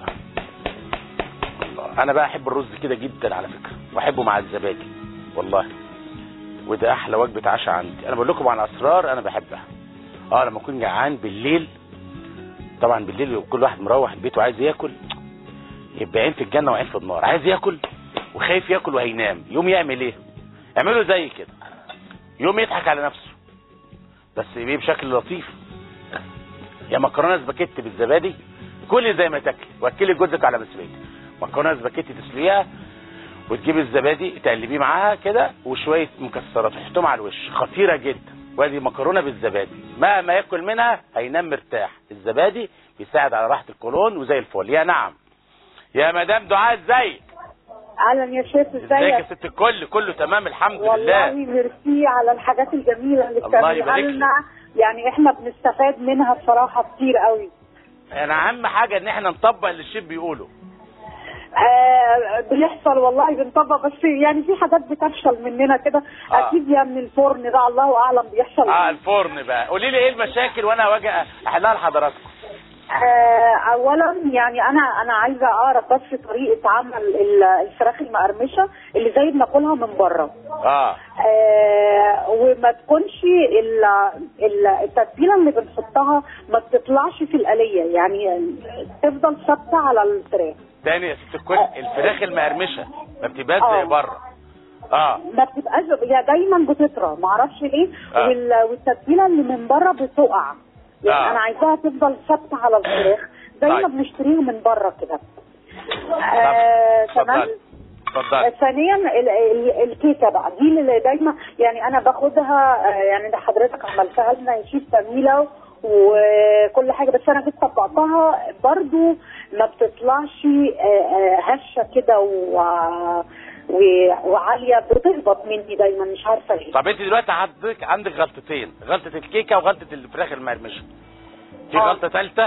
الله انا بقى احب الرز كده جدا على فكره واحبه مع الزبادي والله وده احلى وجبه عشاء عندي انا بقول لكم عن اسرار انا بحبها اه لما اكون جعان بالليل طبعا بالليل كل واحد مروح البيت وعايز ياكل يبقى عين في الجنه وعين في النار عايز ياكل وخايف ياكل وهينام يوم يعمل ايه اعمله زي كده يوم يضحك على نفسه بس يبقى بشكل لطيف يا مكرونه سباكيتي بالزبادي كلي زي ما تاكلي واكلي جوزك على مسؤوليتي مكرونه سباكيتي تسلقيها وتجيب الزبادي تقلبيه معاها كده وشويه مكسرات تحطهم على الوش خطيره جدا وادي مكرونه بالزبادي مهما ياكل منها هينام مرتاح الزبادي بيساعد على راحه القولون وزي الفل يا نعم يا مدام دعاء ازيك اهلا يا شيخ ازيك يا ازيك ست الكل كله تمام الحمد والله لله ميرسي على الحاجات الجميله اللي الله بتعملها يبارك لك. لنا يعني احنا بنستفاد منها بصراحه كتير قوي انا اهم حاجه ان احنا نطبق اللي الشيف بيقوله آه بيحصل والله بنطبق بس يعني في حاجات بتفشل مننا كده آه. اكيد يا من الفرن ده الله اعلم بيحصل اه الفرن بقى قولي لي ايه المشاكل وانا واجي احلها لحضراتكم آه، اولا يعني انا انا عايزه اعرف بس طريقه عمل ال- الفراخ المقرمشه اللي زي بناكلها من بره اه آه، وما تكونش ال- ال- التتبيله اللي بنحطها ما بتطلعش في الآلية يعني تفضل ثابته على الفراخ تاني يا ست الكل الفراخ المقرمشه ما بتبقاش آه. زي بره اه ما بتبقاش هي دايما بتطرى ما اعرفش ليه آه. وال- والتتبيله اللي من بره بتقع يعني آه. انا عايزاها تفضل ثابته على الفراخ زي ما طيب. بنشتريها من بره كده آه، تمام اتفضلي اتفضلي ثانيا ال- ال- الكيكه بقى دي اللي دايما يعني انا باخدها آه، يعني ده حضرتك عملتها لنا يا شيف جميله وكل حاجه بس انا جيت طبقتها برضو ما بتطلعش آه، آه، هشه كده و- و- وعاليه بتهبط مني دايما مش عارفه ليه طب انت دلوقتي عندك عندك غلطتين غلطه الكيكه وغلطه الفراخ المقرمشه في آه. غلطه ثالثه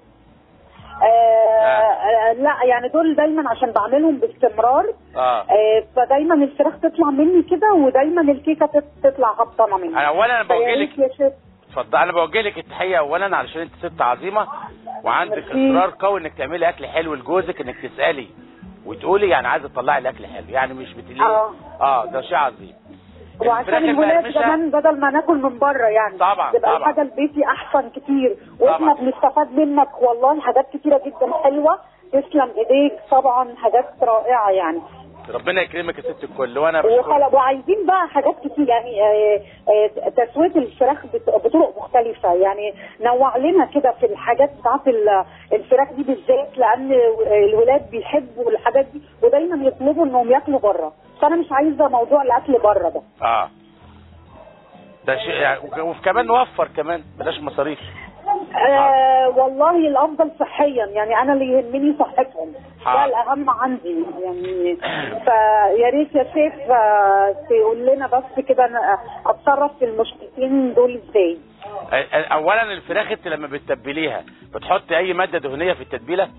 آه آه لا يعني دول دايما عشان بعملهم باستمرار اه آه فدايما الفراخ تطلع مني كده ودايما الكيكه تت- تطلع هبطانه مني انا اولا انا بوجه فيا لك ريت يا شيخ اتفضل انا بوجه لك التحيه اولا علشان انت ست عظيمه وعندك ميرسي. اصرار قوي انك تعملي اكل حلو لجوزك انك تسالي وتقولي يعني عايزه تطلعي الاكل حلو يعني مش بتقولي آه. اه ده شيء عظيم وعشان الفراخ الولاد المقرمشة- كمان بدل ما ناكل من بره يعني طبعا، تبقى طبعا. الحاجه البيتي احسن كتير واحنا طبعا. بنستفاد منك والله حاجات كتيره جدا حلوه تسلم ايديك طبعا حاجات رائعه يعني ربنا يكرمك يا ست الكل وانا بشكرك وخلاص وعايزين بقى حاجات كتير يعني آه، آه، تسويه الفراخ بت- بطرق مختلفه يعني نوع لنا كده في الحاجات بتاعت ال- الفراخ دي بالذات لان الولاد بيحبوا الحاجات دي ودايما يطلبوا انهم ياكلوا بره فانا مش عايزه موضوع الاكل بره ده اه ده شيء يعني وك- وكمان كمان نوفر كمان بلاش مصاريف آه والله الافضل صحيا يعني انا اللي يهمني صحتهم ده حاضر. الاهم عندي يعني فيا ريت يا شيخ آه، تقول لنا بس كده أنا اتصرف في المشكلتين دول ازاي أ- أ- اولا الفراخ انت لما بتتبليها بتحط اي ماده دهنيه في التتبيله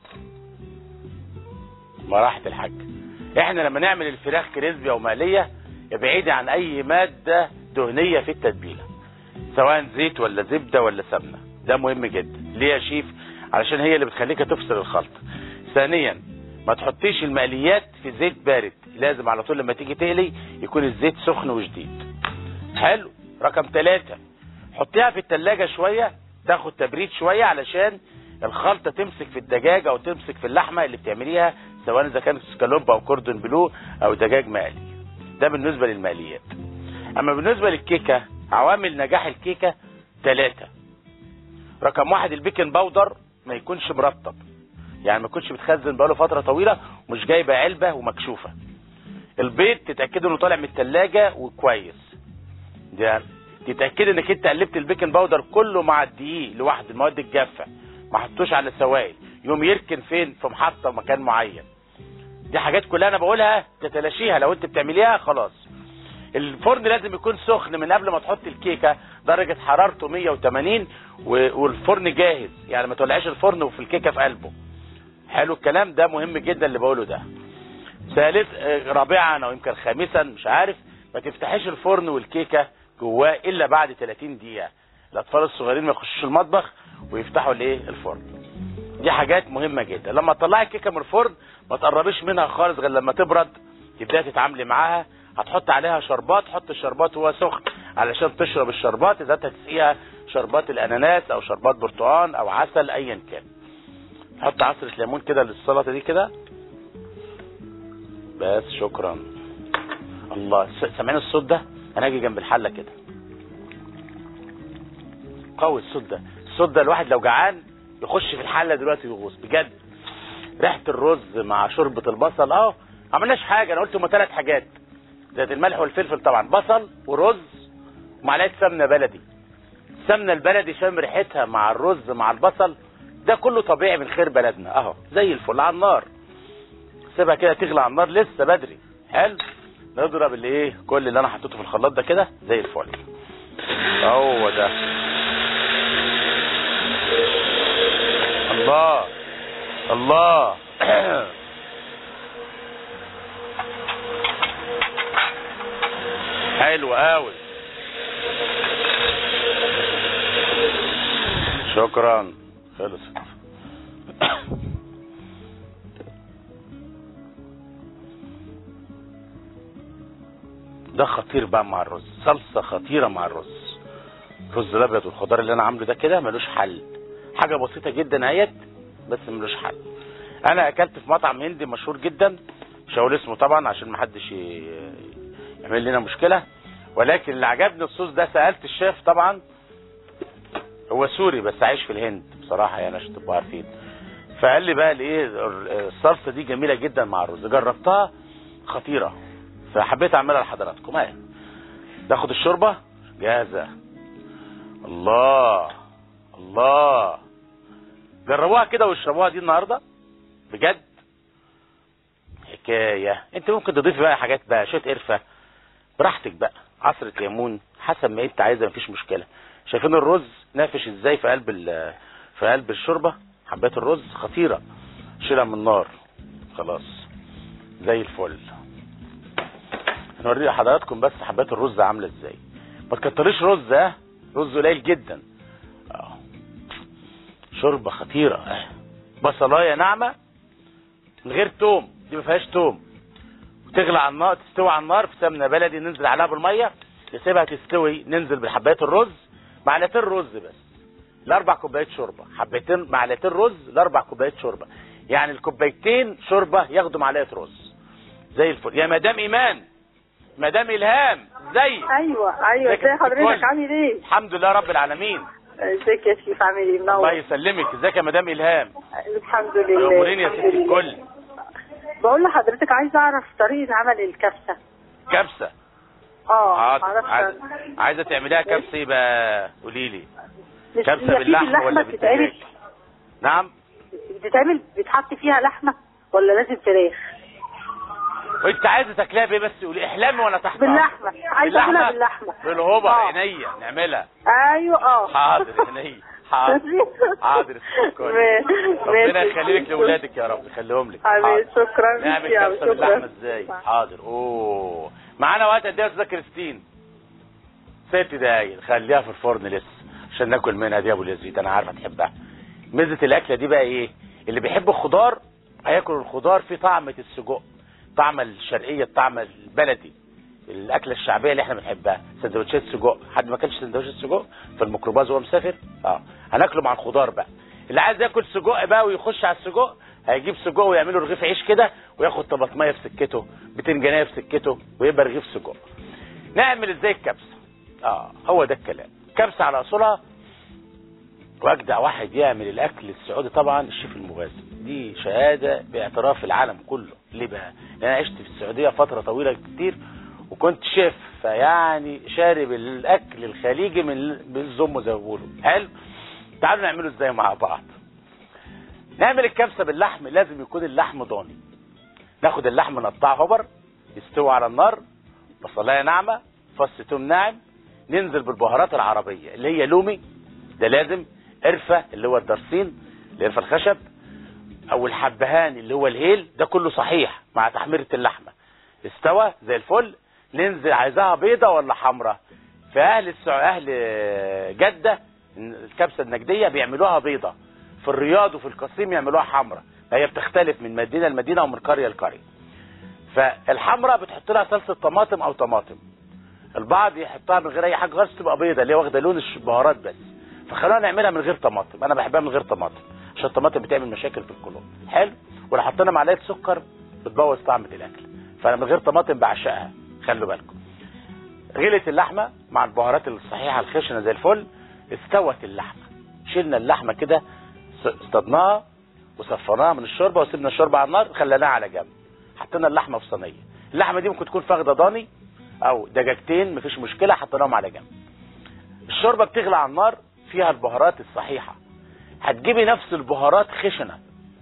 ما راحت الحاج احنا لما نعمل الفراخ كريسبي او مقليه ابعدي عن اي ماده دهنيه في التتبيله سواء زيت ولا زبده ولا سمنه ده مهم جدا ليه يا شيف علشان هي اللي بتخليك تفصل الخلط ثانيا ما تحطيش المقليات في زيت بارد لازم على طول لما تيجي تقلي يكون الزيت سخن وجديد حلو رقم ثلاثة حطيها في التلاجة شوية تاخد تبريد شوية علشان الخلطة تمسك في الدجاج او تمسك في اللحمة اللي بتعمليها سواء اذا كانت سكالوب او كوردون بلو او دجاج مقلي ده بالنسبة للمقليات اما بالنسبة للكيكة عوامل نجاح الكيكة ثلاثة رقم واحد البيكنج باودر ما يكونش مرطب يعني ما يكونش متخزن بقاله فترة طويلة ومش جايبة علبة ومكشوفة البيض تتأكد انه طالع من التلاجة وكويس ده تتأكد انك انت قلبت البيكنج باودر كله مع الدقيق لوحده المواد الجافة ما حطوش على سوائل يوم يركن فين في محطة مكان معين دي حاجات كلها انا بقولها تتلاشيها لو انت بتعمليها خلاص الفرن لازم يكون سخن من قبل ما تحط الكيكه درجه حرارته 180 و- والفرن جاهز يعني ما تولعيش الفرن وفي الكيكه في قلبه حلو الكلام ده مهم جدا اللي بقوله ده ثالث آه، رابعا او يمكن خامسا مش عارف ما تفتحيش الفرن والكيكه جواه الا بعد 30 دقيقه الاطفال الصغيرين ما يخشوش المطبخ ويفتحوا الايه الفرن دي حاجات مهمه جدا لما تطلعي الكيكه من الفرن ما تقربيش منها خالص غير لما تبرد تبداي تتعاملي معاها هتحط عليها شربات حط الشربات وهو سخن علشان تشرب الشربات اذا انت هتسقيها شربات الاناناس او شربات برتقال او عسل ايا كان حط عصرة ليمون كده للسلطة دي كده بس شكرا الله س- سامعين الصوت ده انا اجي جنب الحلة كده قوي الصوت ده الصوت ده الواحد لو جعان يخش في الحلة دلوقتي ويغوص بجد ريحة الرز مع شوربة البصل اه ما عملناش حاجة انا قلت هما ثلاث حاجات زائد الملح والفلفل طبعا بصل ورز ومعلقة سمنة بلدي السمنة البلدي شام ريحتها مع الرز مع البصل ده كله طبيعي من خير بلدنا اهو زي الفل على النار سيبها كده تغلى على النار لسه بدري حلو نضرب الايه كل اللي انا حطيته في الخلاط ده كده زي الفل هو ده الله الله حلو قوي شكرا خلصت ده خطير بقى مع الرز صلصه خطيره مع الرز الرز الابيض والخضار اللي انا عامله ده كده ملوش حل حاجه بسيطه جدا اهيت بس ملوش حل انا اكلت في مطعم هندي مشهور جدا مش هقول اسمه طبعا عشان محدش ي- يعمل لنا مشكله ولكن اللي عجبني الصوص ده سالت الشيف طبعا هو سوري بس عايش في الهند بصراحه يعني عشان تبقوا عارفين فقال لي بقى الايه الصلصه دي جميله جدا مع الرز جربتها خطيره فحبيت اعملها لحضراتكم اهي تاخد الشوربه جاهزه الله الله جربوها كده واشربوها دي النهارده بجد حكايه انت ممكن تضيفي بقى حاجات بقى شويه قرفه براحتك بقى عصره ليمون حسب ما انت عايزه مفيش مشكله شايفين الرز نافش ازاي في قلب ال- في قلب الشوربه حبات الرز خطيره شيلها من النار خلاص زي الفل هنوري حضراتكم بس حبات الرز عامله ازاي ما تكتريش رز ها رز قليل جدا اه شوربه خطيره اه. بصلايه ناعمه من غير توم دي ما فيهاش توم وتغلى على النار تستوي على النار في سمنه بلدي ننزل عليها بالميه نسيبها تستوي ننزل بحبايات الرز معلقتين رز بس لاربع كوبايات شوربه حبتين معلقتين رز لاربع كوبايات شوربه يعني الكوبايتين شوربه ياخدوا معلقه رز زي الفل يا مدام ايمان مدام الهام ازيك ايوه ايوه ازيك يا ازي ست الكل؟ حضرتك عامل ايه؟ الحمد لله رب العالمين ازيك يا شيف عامل ايه؟ الله منور يسلمك ازيك يا مدام الهام الحمد لله اموريني يا ست الحمد لله. الكل بقول لحضرتك عايزه اعرف طريقه عمل الكبسه كبسه اه حاضر معرفش عايزه عايزه تعمليها كبسه ايه بقى قولي لي مش- كبسه هي في باللحمه اللحمة ولا بتتعمل بالدجاج نعم بتتعمل بتحط فيها لحمه ولا لازم فراخ؟ وانت عايزه تاكلها بايه بس قولي احلامي وانا تحت باللحمه عايزه اكلها باللحمه بالهوبه آه. عينيا نعملها ايوه اه حاضر عينيا حاضر حاضر يا ست الكل. ماشي. ربنا ماشي. يخليلك لاولادك يا رب يخليهم لك حبيبي حاضر. شكرا نعمل يا كبسه شكرا. باللحمه ازاي حاضر اوه معانا وقت قد ايه يا استاذه كريستين ست دقايق خليها في الفرن لسه عشان ناكل منها دي يا ابو اليزيد انا عارفه تحبها ميزه الاكله دي بقى ايه اللي بيحب الخضار هياكل الخضار في طعمه السجق طعم الشرقيه الطعم البلدي الاكله الشعبيه اللي احنا بنحبها سندوتشات سجق حد ما اكلش سندوتشات سجق في الميكروباص وهو مسافر اه هناكله مع الخضار بقى اللي عايز ياكل سجق بقى ويخش على السجق هيجيب سجق ويعمله رغيف عيش كده وياخد طماطميه في سكته بتنجانيه في سكته ويبقى رغيف سجق نعمل ازاي الكبسه اه هو ده الكلام كبسه على اصولها واجدع واحد يعمل الاكل السعودي طبعا الشيف المغازي دي شهاده باعتراف العالم كله ليه بقى لان انا عشت في السعوديه فتره طويله كتير وكنت شيف فيعني شارب الاكل الخليجي من بالزم زي ما بيقولوا حلو تعالوا نعمله ازاي مع بعض نعمل الكبسه باللحم لازم يكون اللحم ضاني ناخد اللحم نقطعه هبر يستوي على النار بصلايه ناعمه فص توم ناعم ننزل بالبهارات العربيه اللي هي لومي ده لازم قرفه اللي هو الدرسين القرفه الخشب او الحبهان اللي هو الهيل ده كله صحيح مع تحميره اللحمه استوى زي الفل ننزل عايزاها بيضه ولا حمراء في اهل السع... اهل جده الكبسه النجديه بيعملوها بيضه في الرياض وفي القصيم يعملوها حمراء فهي بتختلف من مدينه لمدينه ومن قريه لقريه فالحمراء بتحط لها صلصه طماطم او طماطم البعض يحطها من غير اي حاجه خالص تبقى بيضه اللي هي واخده لون البهارات بس فخلونا نعملها من غير طماطم انا بحبها من غير طماطم عشان الطماطم بتعمل مشاكل في القولون حلو ولو حطينا معلقه سكر بتبوظ طعم الاكل فانا من غير طماطم بعشقها خلوا بالكم غلت اللحمه مع البهارات الصحيحه الخشنه زي الفل استوت اللحمه شلنا اللحمه كده اصطدناها وصفناها من الشوربه وسيبنا الشوربه على النار خليناها على جنب حطينا اللحمه في صينيه اللحمه دي ممكن تكون فاخده ضاني او دجاجتين مفيش مشكله حطيناهم على جنب الشوربه بتغلى على النار فيها البهارات الصحيحه هتجيبي نفس البهارات خشنه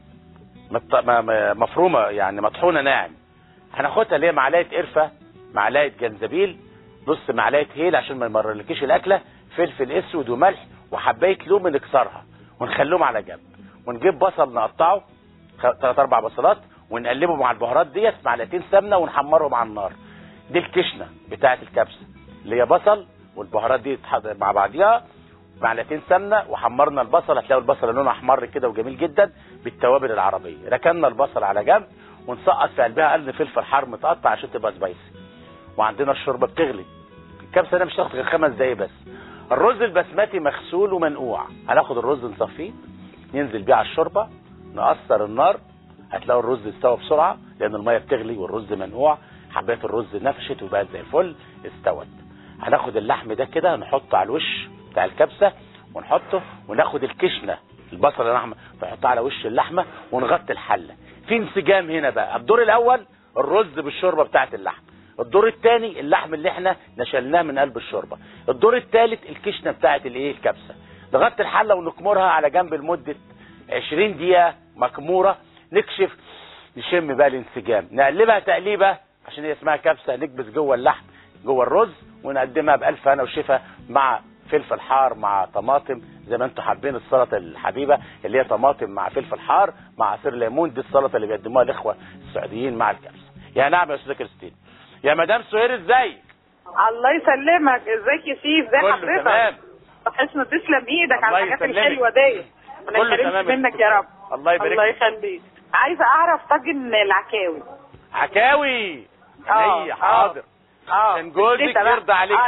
مط- م- م- مفرومه يعني مطحونه ناعم هناخدها اللي هي معلقه قرفه معلقه جنزبيل نص معلقه هيل عشان ما يمرلكيش الاكله فلفل اسود وملح وحبايه لوم نكسرها ونخليهم على جنب ونجيب بصل نقطعه ثلاث اربع بصلات ونقلبه مع البهارات ديت معلقتين سمنه ونحمرهم على النار دي الكشنه بتاعه الكبسه اللي هي بصل والبهارات دي تتحط مع بعضيها معلقتين سمنه وحمرنا البصل هتلاقوا البصل لونه احمر كده وجميل جدا بالتوابل العربيه ركننا البصل على جنب ونسقط في قلبها قرن فلفل حار متقطع عشان تبقى سبايسي وعندنا الشوربه بتغلي الكبسه ده مش هتاخد غير خمس دقايق بس الرز البسمتي مغسول ومنقوع هناخد الرز نصفيه ننزل بيه على الشوربه نقصر النار هتلاقوا الرز استوى بسرعه لان الميه بتغلي والرز منقوع حبات الرز نفشت وبقت زي الفل استوت هناخد اللحم ده كده نحطه على الوش بتاع الكبسه ونحطه وناخد الكشنه البصل اللحمه نحطها على وش اللحمه ونغطي الحله في انسجام هنا بقى الدور الاول الرز بالشوربه بتاعت اللحم الدور الثاني اللحم اللي احنا نشلناه من قلب الشوربه الدور الثالث الكشنه بتاعت الايه الكبسه نغطي الحله ونكمرها على جنب لمده 20 دقيقه مكموره نكشف نشم بقى الانسجام نقلبها تقليبه عشان هي اسمها كبسه نكبس جوه اللحم جوه الرز ونقدمها بألف هنا وشفا مع فلفل حار مع طماطم زي ما انتم حابين السلطه الحبيبه اللي هي طماطم مع فلفل حار مع عصير ليمون دي السلطه اللي بيقدموها الاخوه السعوديين مع الكبسه يا نعم يا استاذه كريستين يا مدام سهير ازيك الله يسلمك ازيك يا سيف زي كله حضرتك تمام وحشنا تسلم ايدك على الله الحاجات يسلمك. الحلوه دي ما كله نحرمش تمام يا منك ست يا رب الله يبارك الله فيك. يخليك عايزه اعرف طاجن العكاوي عكاوي آه، هي آه. حاضر اه عشان جوزك الشتا بقى. يرضى عليك.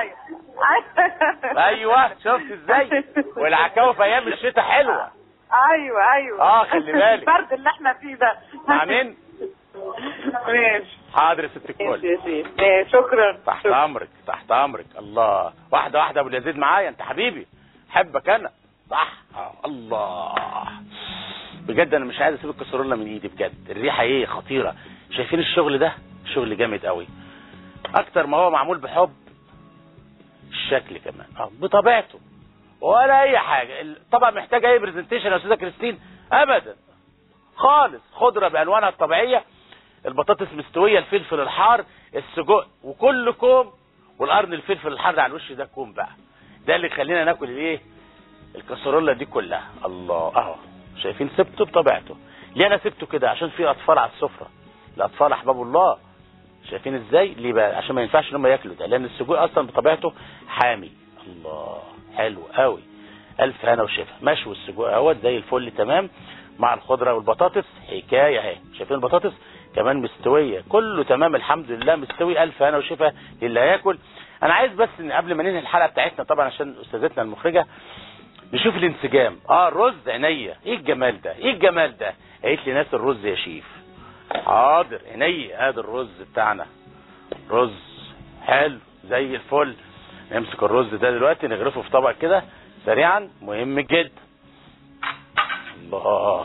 ايوه ايوه شفت ازاي والعكاوي في ايام الشتاء حلوه ايوه ايوه آه، خلي بالك. البرد اللي احنا فيه ده مع مين ماشي حاضر يا ست الكل ماشي يا شيخ ماشي، شكرا تحت شكرا. امرك تحت امرك الله واحده واحده ابو اليزيد معايا انت حبيبي حبك انا صح آه. الله بجد انا مش عايز اسيب الكسرونه من ايدي بجد الريحه ايه خطيره شايفين الشغل ده شغل جامد قوي اكتر ما هو معمول بحب الشكل كمان اه بطبيعته ولا اي حاجه ال- طبعا محتاج اي برزنتيشن يا استاذه كريستين ابدا خالص خضره بالوانها الطبيعيه البطاطس مستويه الفلفل الحار السجق وكل كوم والقرن الفلفل الحار ده على الوش ده كوم بقى ده اللي يخلينا ناكل الايه الكسرولة دي كلها الله اهو شايفين سبته بطبيعته ليه انا سبته كده عشان في اطفال على السفره الاطفال احباب الله شايفين ازاي ليه بقى عشان ما ينفعش ان هم ياكلوا ده لان السجق اصلا بطبيعته حامي الله حلو قوي الف هنا وشفا مشوي السجق اهوت زي الفل تمام مع الخضره والبطاطس حكايه اهي شايفين البطاطس كمان مستويه كله تمام الحمد لله مستوي الف هنا وشفا للي هياكل انا عايز بس ان قبل ما ننهي الحلقه بتاعتنا طبعا عشان استاذتنا المخرجه نشوف الانسجام اه الرز عينيا ايه الجمال ده ايه الجمال ده قالت لي ناس الرز يا شيف حاضر عينيا ادي الرز بتاعنا رز حلو زي الفل نمسك الرز ده دلوقتي نغرفه في طبق كده سريعا مهم جدا الله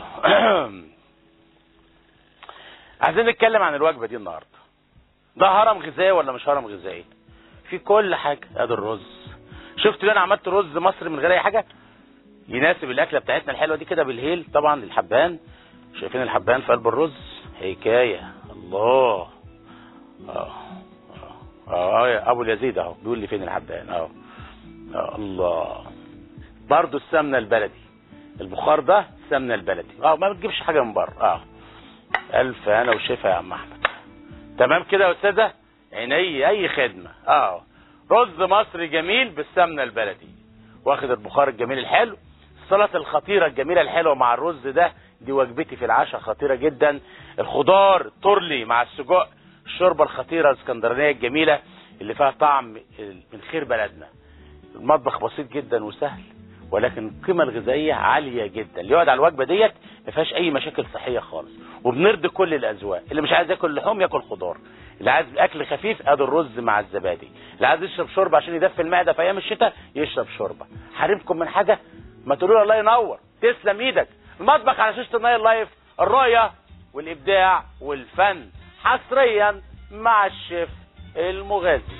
عايزين نتكلم عن الوجبه دي النهارده ده هرم غذائي ولا مش هرم غذائي في كل حاجه ادي الرز شفت انا عملت رز مصري من غير اي حاجه يناسب الاكله بتاعتنا الحلوه دي كده بالهيل طبعا الحبان شايفين الحبان في قلب الرز حكايه الله اه اه اه يا ابو اليزيد اهو بيقول لي فين الحبان اهو آه الله برضه السمنه البلدي البخار ده السمنه البلدي اه ما بتجيبش حاجه من بره اه الف انا وشفا يا عم احمد تمام كده يا استاذه عيني اي خدمه اه رز مصري جميل بالسمنه البلدي واخد البخار الجميل الحلو السلطه الخطيره الجميله الحلوه مع الرز ده دي وجبتي في العشاء خطيره جدا الخضار التورلي مع السجق الشوربه الخطيره الاسكندرانيه الجميله اللي فيها طعم من خير بلدنا المطبخ بسيط جدا وسهل ولكن القيمه الغذائيه عاليه جدا اللي يقعد على الوجبه ديت ما فيهاش اي مشاكل صحيه خالص وبنرضي كل الاذواق اللي مش عايز ياكل لحوم ياكل خضار اللي عايز اكل خفيف ادي الرز مع الزبادي اللي عايز يشرب شوربه عشان يدفي المعده في ايام الشتاء يشرب شوربه حارمكم من حاجه ما تقولوا لي الله ينور تسلم ايدك المطبخ على شاشه النايل لايف الرؤيه والابداع والفن حصريا مع الشيف المغازي